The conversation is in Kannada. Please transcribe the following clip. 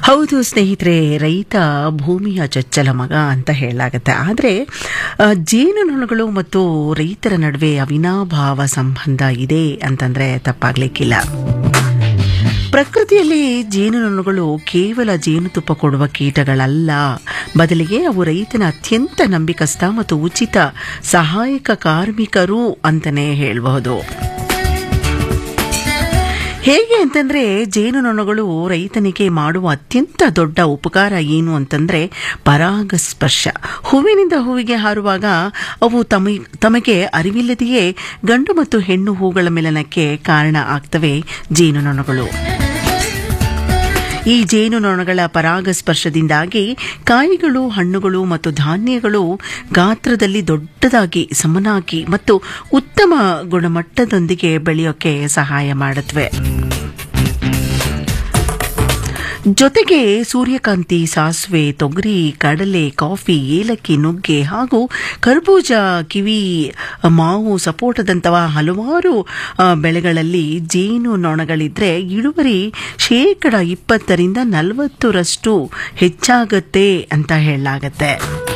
ಹೌದು ಸ್ನೇಹಿತರೆ ರೈತ ಭೂಮಿಯ ಚೊಚ್ಚಲ ಮಗ ಅಂತ ಹೇಳಲಾಗತ್ತೆ ಆದರೆ ಜೇನುನೊಣಗಳು ಮತ್ತು ರೈತರ ನಡುವೆ ಅವಿನಾಭಾವ ಸಂಬಂಧ ಇದೆ ಅಂತಂದ್ರೆ ತಪ್ಪಾಗ್ಲಿಕ್ಕಿಲ್ಲ ಪ್ರಕೃತಿಯಲ್ಲಿ ಜೇನುನೊಣಗಳು ಕೇವಲ ಜೇನುತುಪ್ಪ ಕೊಡುವ ಕೀಟಗಳಲ್ಲ ಬದಲಿಗೆ ಅವು ರೈತನ ಅತ್ಯಂತ ನಂಬಿಕಸ್ಥ ಮತ್ತು ಉಚಿತ ಸಹಾಯಕ ಕಾರ್ಮಿಕರು ಅಂತಲೇ ಹೇಳಬಹುದು ಹೇಗೆ ಅಂತಂದ್ರೆ ಜೇನುನೊಣಗಳು ರೈತನಿಗೆ ಮಾಡುವ ಅತ್ಯಂತ ದೊಡ್ಡ ಉಪಕಾರ ಏನು ಅಂತಂದ್ರೆ ಪರಾಗಸ್ಪರ್ಶ ಹೂವಿನಿಂದ ಹೂವಿಗೆ ಹಾರುವಾಗ ಅವು ತಮ ತಮಗೆ ಅರಿವಿಲ್ಲದೆಯೇ ಗಂಡು ಮತ್ತು ಹೆಣ್ಣು ಹೂಗಳ ಮಿಲನಕ್ಕೆ ಕಾರಣ ಆಗ್ತವೆ ಜೇನುನೊಣಗಳು ಈ ಜೇನುನೊಣಗಳ ಪರಾಗಸ್ಪರ್ಶದಿಂದಾಗಿ ಕಾಯಿಗಳು ಹಣ್ಣುಗಳು ಮತ್ತು ಧಾನ್ಯಗಳು ಗಾತ್ರದಲ್ಲಿ ದೊಡ್ಡದಾಗಿ ಸಮನಾಗಿ ಮತ್ತು ಉತ್ತಮ ಗುಣಮಟ್ಟದೊಂದಿಗೆ ಬೆಳೆಯೋಕೆ ಸಹಾಯ ಮಾಡುತ್ತವೆ ಜೊತೆಗೆ ಸೂರ್ಯಕಾಂತಿ ಸಾಸಿವೆ ತೊಗರಿ ಕಡಲೆ ಕಾಫಿ ಏಲಕ್ಕಿ ನುಗ್ಗೆ ಹಾಗೂ ಕರ್ಬೂಜ ಕಿವಿ ಮಾವು ಸಪೋಟದಂತಹ ಹಲವಾರು ಆ, ಬೆಳೆಗಳಲ್ಲಿ ಜೇನು ನೊಣಗಳಿದ್ರೆ ಇಳುವರಿ ಶೇಕಡ ಇಪ್ಪತ್ತರಿಂದ ನಲವತ್ತರಷ್ಟು ಹೆಚ್ಚಾಗತ್ತೆ ಅಂತ ಹೇಳಲಾಗತ್ತೆ